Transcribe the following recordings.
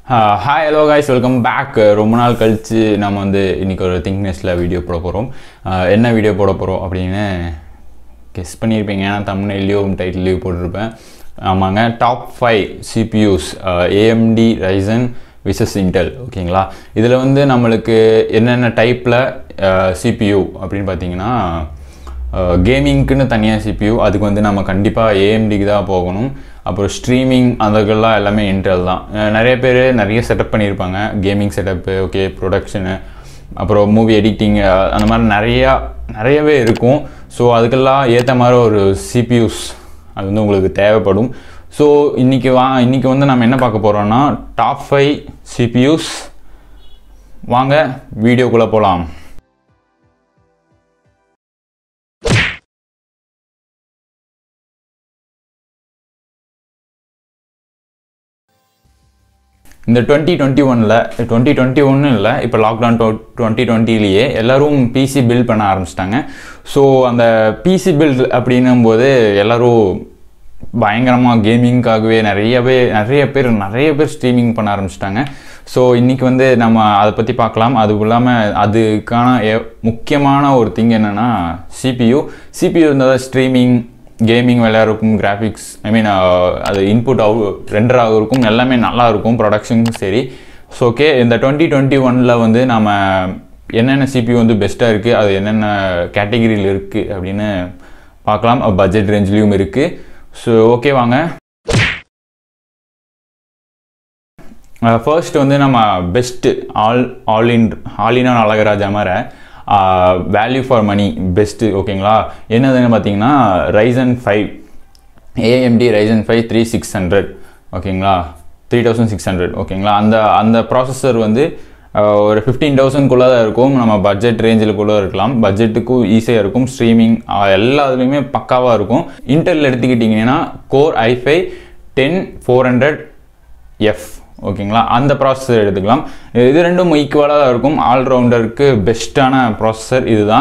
hi hello guys welcome back ரொம்ப நாள் கழித்து நம்ம வந்து இன்றைக்கி ஒரு திங்க்னஸில் வீடியோ போட போகிறோம் என்ன வீடியோ போட போகிறோம் அப்படின்னு கெஸ் பண்ணியிருப்பீங்க ஏன்னா தமிழ்லையும் டைட்டிலையும் போட்டிருப்பேன் ஆமாங்க top five CPUs AMD Ryzen versus Intel ஓகேங்களா இதில் வந்து நம்மளுக்கு என்னென்ன டைப்பில் சிபியூ அப்படின்னு பார்த்தீங்கன்னா கேமிங்க்குன்னு தனியாக சிபியூ அதுக்கு வந்து நம்ம கண்டிப்பாக ஏஎம்டிக்கு தான் போகணும் அப்புறம் ஸ்ட்ரீமிங் அதுக்கெல்லாம் எல்லாமே இன்டெல் தான் அஹ் நிறைய பேர் நிறைய செட்டப் பண்ணியிருப்பாங்க கேமிங் செட்டப்பு ஓகே ப்ரொடக்ஷனு அப்புறம் மூவி எடிட்டிங் அந்த மாதிரி நிறையா நிறையவே இருக்கும் ஸோ அதுக்கெல்லாம் ஏற்ற மாதிரி ஒரு சிபியூஸ் அது வந்து உங்களுக்கு தேவைப்படும் ஸோ இன்றைக்கி வா இன்றைக்கி வந்து நம்ம என்ன பார்க்க போகிறோம்னா டாப் ஃபைவ் சிபியூஸ் வாங்க வீடியோக்குள்ளே போகலாம் இந்த டுவெண்ட்டி டுவெண்ட்டி ஒனில் டுவெண்ட்டி டுவெண்ட்டி ஒன்று இல்லை இப்போ லாக்டவுன் டுவெண்ட்டி டுவெண்ட்டிலேயே எல்லோரும் பிசி பில்ட் பண்ண ஆரம்பிச்சிட்டாங்க ஸோ அந்த பிசி பில்ட் அப்படின்னும் போது எல்லோரும் பயங்கரமாக கேமிங்காகவே நிறையவே நிறைய பேர் நிறைய பேர் ஸ்ட்ரீமிங் பண்ண ஆரம்பிச்சிட்டாங்க ஸோ இன்றைக்கி வந்து நம்ம அதை பற்றி பார்க்கலாம் அது இல்லாமல் அதுக்கான எ- முக்கியமான ஒரு திங் என்னென்னா சிபியூ சிபியூ இருந்தால் தான் ஸ்ட்ரீமிங் கேமிங் விளையாடுறக்கும் கிராஃபிக்ஸ் ஐ மீன் அது இன்புட் அவு ரெண்டர் ஆகிறதுக்கும் எல்லாமே நல்லா இருக்கும் ப்ரொடக்ஷனுக்கும் சரி ஸோ ஓகே இந்த டுவெண்ட்டி டுவெண்ட்டி ஒனில் வந்து நம்ம என்னென்ன சிபியூ வந்து பெஸ்ட்டாக இருக்குது அது என்னென்ன கேட்டகிரியில் இருக்குது அப்படின்னு பார்க்கலாம் பட்ஜெட் ரேஞ்ச்லேயும் இருக்குது ஸோ ஓகே வாங்க ஃபர்ஸ்ட் வந்து நம்ம best all all in all in Azhagaraja மாதிரி வேல்யூ ஃபார் மணி பெஸ்ட்டு ஓகேங்களா என்னதுன்னு பார்த்தீங்கன்னா Ryzen five AMD Ryzen five three six hundred ஓகேங்களா த்ரீ தௌசண்ட் சிக்ஸ் ஹண்ட்ரட் ஓகேங்களா அந்த அந்த ப்ராசஸர் வந்து ஆஹ், ஒரு ஃபிஃப்டீன் தௌசண்ட்குள்ளே தான் இருக்கும் நம்ம பட்ஜெட் ரேஞ்சிலுக்குள்ளே இருக்கலாம் பட்ஜெட்டுக்கும் ஈஸியாக இருக்கும் ஸ்ட்ரீமிங் எல்லாத்துலேயுமே பக்காவாக இருக்கும் இன்டெல் எடுத்துக்கிட்டிங்கன்னா core i five ten four hundred F ஓகேங்களா அந்த ப்ராசஸர் எடுத்துக்கலாம் இது ரெண்டும் ஈக்குவலாக தான் இருக்கும் ஆல்ரவுண்டருக்கு பெஸ்ட்டான ப்ராசஸர் இதுதான்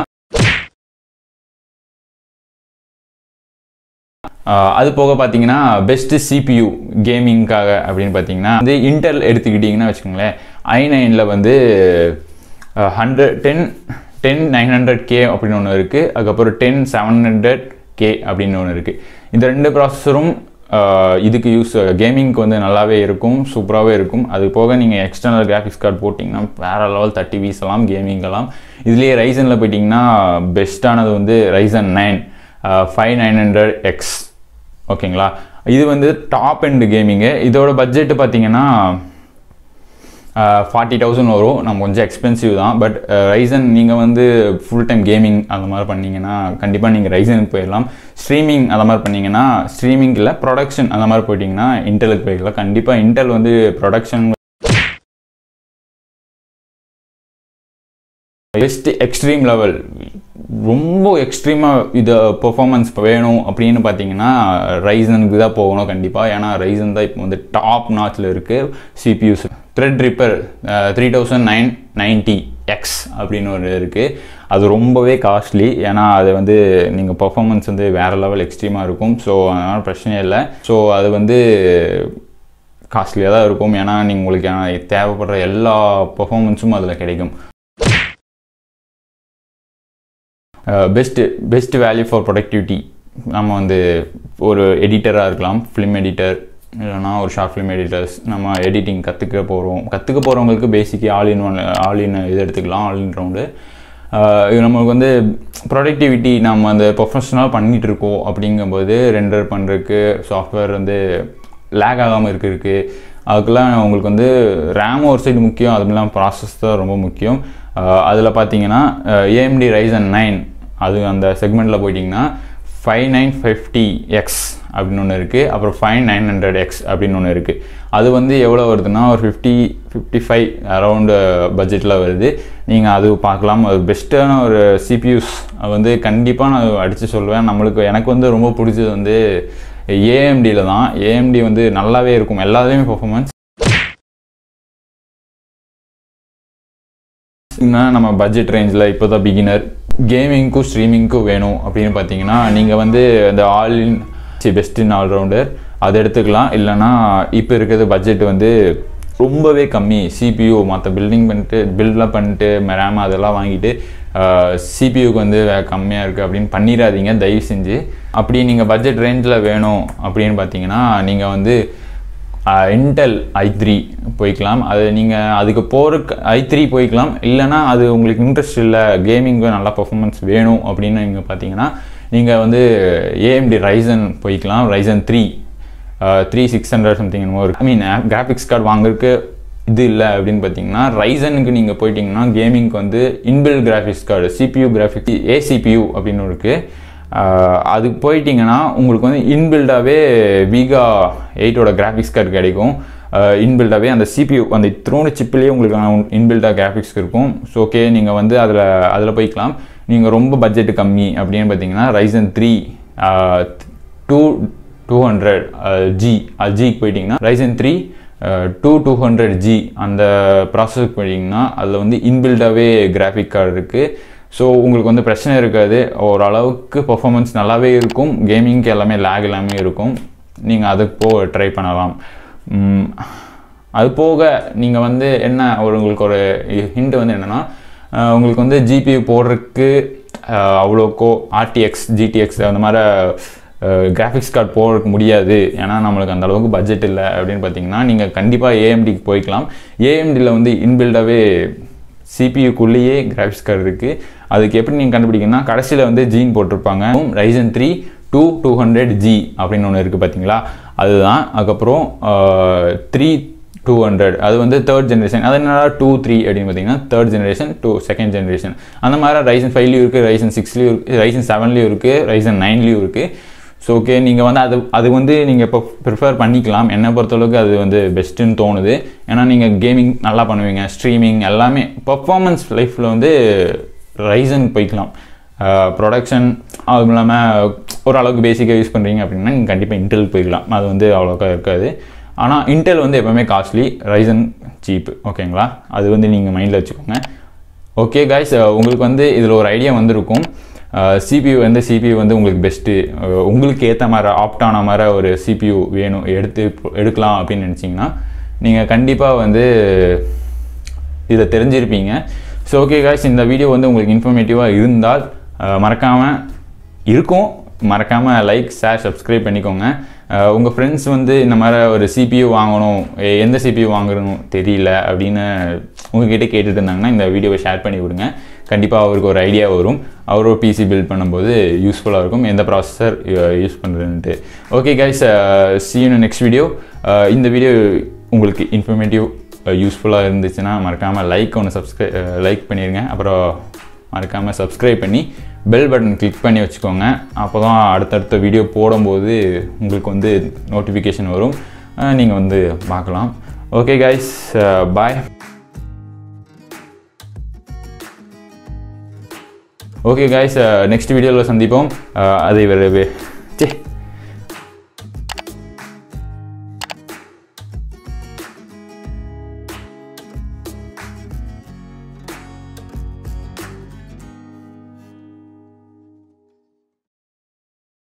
ஆஹ் அது போக பார்த்தீங்கன்னா பெஸ்ட்டு சிபியூ கேமிங்காக அப்படின்னு பார்த்தீங்கன்னா வந்து இன்டெல் எடுத்துக்கிட்டிங்கன்னா வச்சுக்கோங்களேன் ஐ நைனில் வந்து hundred ten ten nine hundred K அப்படின்னு ஒன்று இருக்குது அதுக்கப்புறம் டென் செவன் ஹண்ட்ரட் கே அப்படின்னு ஒன்று இருக்குது இந்த ரெண்டு ப்ராசஸரும் இதுக்கு யூஸ் கேமிங்க்கு வந்து நல்லாவே இருக்கும் சூப்பராகவே இருக்கும் அது போக நீங்கள் எக்ஸ்டர்னல் கிராஃபிக்ஸ் கார்டு போட்டிங்கன்னா வேறு லெவல் தேர்ட்டி வீசலாம் கேமிங்கெல்லாம் இதுலேயே ரைசனில் போயிட்டிங்கன்னா பெஸ்ட்டானது வந்து Ryzen nine five nine hundred X ஓகேங்களா இது வந்து டாப் எண்ட் கேமிங்கு இதோட பட்ஜெட்டு பார்த்தீங்கன்னா ஃபார்ட்டி தௌசண்ட் வரும் நம்ம கொஞ்சம் எக்ஸ்பென்சிவ் தான் பட் ரைசன் நீங்கள் வந்து ஃபுல் டைம் கேமிங் அந்த மாதிரி பண்ணீங்கன்னா கண்டிப்பாக நீங்கள் ரைசனுக்கு போயிடலாம் ஸ்ட்ரீமிங் அந்த மாதிரி பண்ணீங்கன்னா ஸ்ட்ரீமிங் இல்லை ப்ரொடக்ஷன் அந்த மாதிரி போயிட்டீங்கன்னா இன்டெலுக்கு போய்க்கலாம் கண்டிப்பாக இன்டெல் வந்து ப்ரொடக்ஷன் பெஸ்ட் எக்ஸ்ட்ரீம் லெவல் ரொம்ப எக்ஸ்ட்ரீமாக இது பெர்ஃபார்மன்ஸ் வேணும் அப்படின்னு பார்த்தீங்கன்னா ரைசனுக்கு தான் போகணும் கண்டிப்பாக ஏன்னா ரைசன் தான் இப்போ வந்து டாப் நாச்சில் இருக்குது CPUs Threadripper three thousand nine ninety X அப்படின்னு ஒரு இருக்குது அது ரொம்பவே காஸ்ட்லி ஏன்னா அது வந்து நீங்கள் பெர்ஃபார்மன்ஸ் வந்து வேறு லெவல் எக்ஸ்ட்ரீமாக இருக்கும் ஸோ அதனால் பிரச்சனையே இல்லை ஸோ அது வந்து காஸ்ட்லியாக தான் இருக்கும் ஏன்னா நீங்கள் உங்களுக்கு தேவைப்படுற எல்லா பெர்ஃபார்மன்ஸும் அதில் கிடைக்கும் best best value for productivity நம்ம வந்து ஒரு எடிட்டராக இருக்கலாம் ஃபிலிம் எடிட்டர் இல்லைனா ஒரு ஷார்ட் ஃபிலிம் எடிட்டர்ஸ் நம்ம எடிட்டிங் கற்றுக்க போகிறோம் கற்றுக்க போகிறவங்களுக்கு பேசிக்காக all in one all in இது எடுத்துக்கலாம் ஆல் இன் ரவுண்டு இது நம்மளுக்கு வந்து ப்ரொடக்டிவிட்டி நம்ம அந்த ப்ரொஃபஷனலாக பண்ணிகிட்டு இருக்கோம் அப்படிங்கும்போது ரெண்டர் பண்ணுறதுக்கு சாஃப்ட்வேர் வந்து லேக் ஆகாமல் இருக்கிறதுக்கு அதுக்கெல்லாம் உங்களுக்கு வந்து ரேம் ஒரு சைடு முக்கியம் அதுவும் இல்லாமல் ப்ராசஸ் தான் ரொம்ப முக்கியம் அதில் பார்த்தீங்கன்னா ஏஎம்டி ரைசன் நைன் அது அந்த செக்மெண்ட்டில் போயிட்டிங்கன்னா ஃபைவ் நைன் ஃபிஃப்டி எக்ஸ் அப்படின்னு ஒன்று இருக்குது அப்புறம் ஃபைவ் நைன் ஹண்ட்ரட் எக்ஸ் அப்படின்னு ஒன்று இருக்குது அது வந்து எவ்வளோ வருதுன்னா ஒரு ஃபிஃப்டி ஃபிஃப்டி ஃபைவ் அரவுண்டு பட்ஜெட்டில் வருது நீங்கள் அது பார்க்கலாம் அது பெஸ்ட்டான ஒரு சிபியூஸ் வந்து கண்டிப்பாக நான் அடித்து சொல்லுவேன் நம்மளுக்கு எனக்கு வந்து ரொம்ப பிடிச்சது வந்து ஏஎம்டியில் தான் ஏஎம்டி வந்து நல்லாவே இருக்கும் எல்லாத்துலேயுமே பெர்ஃபார்மன்ஸ் நம்ம பட்ஜெட் ரேஞ்சில் இப்போ தான் பிகினர் கேமிங்க்கும் ஸ்ட்ரீமிங்க்கும் வேணும் அப்படின்னு பார்த்தீங்கன்னா நீங்கள் வந்து அந்த all in best in allrounder அதை எடுத்துக்கலாம் இல்லைன்னா இப்போ இருக்கிறது பட்ஜெட் வந்து ரொம்பவே கம்மி சிபியூ மற்ற பில்டிங் பண்ணிட்டு பில்ட்லாம் பண்ணிட்டு ரேம் அதெல்லாம் வாங்கிட்டு சிபியூக்கு வந்து கம்மியாக இருக்குது அப்படின்னு பண்ணிடாதீங்க தயவு செஞ்சு அப்படி நீங்கள் பட்ஜெட் ரேஞ்சில் வேணும் அப்படின்னு பார்த்தீங்கன்னா நீங்கள் வந்து இன்டெல் ஐ த்ரீ போய்க்கலாம் அது நீங்கள் அதுக்கு போகிறக்கு ஐ த்ரீ போய்க்கலாம் இல்லைனா அது உங்களுக்கு இன்ட்ரெஸ்ட் இல்லை கேமிங்கு நல்லா பர்ஃபார்மன்ஸ் வேணும் அப்படின்னு நீங்கள் பார்த்தீங்கன்னா நீங்கள் வந்து ஏஎம்டி ரைசன் போய்க்கலாம் Ryzen three three six hundred something என்னமோ ஐ மீன் கிராஃபிக்ஸ் கார்டு வாங்குறதுக்கு இது இல்லை அப்படின்னு பார்த்தீங்கன்னா ரைசனுக்கு நீங்கள் போயிட்டீங்கன்னா கேமிங்க்கு வந்து inbuilt graphics card CPU graphics APU அப்படின்னு இருக்குது அதுக்கு போயிட்டீங்கன்னா உங்களுக்கு வந்து இன்பில்டாகவே வீகா எயிட்டோட கிராஃபிக்ஸ் கார்டு கிடைக்கும் இன்பில்டாகவே அந்த சிபியூ அந்த த்ரோனு சிப்பிலேயே உங்களுக்கு இன்பில்டாக கிராஃபிக்ஸ் இருக்கும் ஸோ ஓகே நீங்கள் வந்து அதில் அதில் போய்க்கலாம் நீங்கள் ரொம்ப பட்ஜெட் கம்மி அப்படின்னு பார்த்தீங்கன்னா Ryzen three two two hundred G ஜிக்கு போயிட்டிங்கன்னா Ryzen three two two hundred G அந்த ப்ராசஸுக்கு போயிட்டிங்கன்னா அதில் வந்து இன்பில்டாகவே கிராஃபிக் கார்டு இருக்குது ஸோ உங்களுக்கு வந்து பிரச்சனை இருக்காது ஓரளவுக்கு பர்ஃபாமன்ஸ் நல்லாவே இருக்கும் கேமிங்க்கு எல்லாமே லேக் எல்லாமே இருக்கும் நீங்கள் அதுக்கு போக ட்ரை பண்ணலாம் அது போக நீங்கள் வந்து என்ன ஒரு உங்களுக்கு ஒரு ஹிண்ட் வந்து என்னென்னா உங்களுக்கு வந்து ஜிபியூ போடுறதுக்கு அவ்வளோக்கோ ஆர்டிஎக்ஸ் ஜிடிஎக்ஸ் அந்த மாதிரி கிராஃபிக்ஸ் கார்டு போடுறதுக்கு முடியாது ஏன்னா நம்மளுக்கு அந்த அளவுக்கு பட்ஜெட் இல்லை அப்படின்னு பார்த்தீங்கன்னா நீங்கள் கண்டிப்பாக ஏஎம்டிக்கு போய்க்கலாம் ஏஎம்டியில் வந்து இன்பில்டாகவே சிபியூக்குள்ளேயே கிராஃபிக்ஸ் கார்டு இருக்குது அதுக்கு எப்படி நீங்கள் கண்டுபிடிக்கணும்னா கடைசியில் வந்து ஜீன் போட்டிருப்பாங்க Ryzen three two two hundred G அப்படின்னு ஒன்று இருக்குது பார்த்தீங்களா அதுதான் அதுக்கப்புறம் த்ரீ டூ ஹண்ட்ரட் அது வந்து தேர்ட் ஜென்ரேஷன் அது என்னடா டூ த்ரீ அப்படின்னு பார்த்தீங்கன்னா third generation two second generation அந்த மாதிரி ரைசன் ஃபைவ்லேயும் இருக்குது ரைசன் சிக்ஸ்லேயும் இருக்குது ரைசன் செவன்லேயும் இருக்குது ரைசன் நைன்லேயும் இருக்குது ஸோ ஓகே நீங்கள் வந்து அது அது வந்து நீங்கள் இப்போ ப்ரிஃபர் பண்ணிக்கலாம் என்னை பொறுத்தளவுக்கு அது வந்து பெஸ்ட்டுன்னு தோணுது ஏன்னா நீங்கள் கேமிங் நல்லா பண்ணுவீங்க ஸ்ட்ரீமிங் எல்லாமே பர்ஃபார்மன்ஸ் லைஃப்பில் வந்து ரைசன் போய்க்கலாம் ப்ரொடக்ஷன் அதுவும் இல்லாமல் ஓரளவுக்கு பேசிக்காக யூஸ் பண்ணுறீங்க அப்படின்னா நீங்கள் கண்டிப்பாக இன்டெல் போய்க்கலாம் அது வந்து அவ்வளோக்கா இருக்காது ஆனால் இன்டெல் வந்து எப்போவுமே காஸ்ட்லி ரைசன் சீப்பு ஓகேங்களா அது வந்து நீங்கள் மைண்டில் வச்சுக்கோங்க ஓகே காய்ஸ் உங்களுக்கு வந்து இதில் ஒரு ஐடியா வந்திருக்கும் சிபியூ வந்து சிபியூ வந்து உங்களுக்கு பெஸ்ட்டு உங்களுக்கு ஏற்ற மாதிரி ஆப்டான மாதிரி ஒரு சிபியூ வேணும் எடுத்து எடுக்கலாம் அப்படின்னு நினச்சிங்கன்னா நீங்கள் கண்டிப்பாக வந்து இதை தெரிஞ்சிருப்பீங்க ஸோ ஓகே காய்ஸ் இந்த வீடியோ வந்து உங்களுக்கு இன்ஃபர்மேட்டிவாக இருந்தால் மறக்காமல் இருக்கும் மறக்காமல் லைக் ஷேர் சப்ஸ்கிரைப் பண்ணிக்கோங்க உங்கள் ஃப்ரெண்ட்ஸ் வந்து இந்த மாதிரி ஒரு சிபியூ வாங்கணும் எந்த சிபியூ வாங்கணும் தெரியல அப்படின்னு உங்ககிட்ட கேட்டுட்டு இருந்தாங்கன்னா இந்த வீடியோவை ஷேர் பண்ணி விடுங்க கண்டிப்பாக அவருக்கு ஒரு ஐடியா வரும் அவரும் பிசி பில்ட் பண்ணும்போது யூஸ்ஃபுல்லாக இருக்கும் எந்த ப்ராசஸர் யூஸ் பண்ணுறதுன்ட்டு okay guys see in next video இந்த வீடியோ உங்களுக்கு இன்ஃபர்மேட்டிவ் யூஸ்ஃபுல்லாக இருந்துச்சுன்னா மறக்காமல் லைக் ஒன்று சப்ஸ்கிரை லைக் பண்ணிடுங்க அப்புறம் மறக்காமல் சப்ஸ்கிரைப் பண்ணி பெல் பட்டன் கிளிக் பண்ணி வச்சுக்கோங்க அப்போ தான் அடுத்தடுத்த வீடியோ போடும்போது உங்களுக்கு வந்து நோட்டிஃபிகேஷன் வரும் நீங்கள் வந்து பார்க்கலாம் okay guys bye okay guys next வீடியோவில் சந்திப்போம் அதை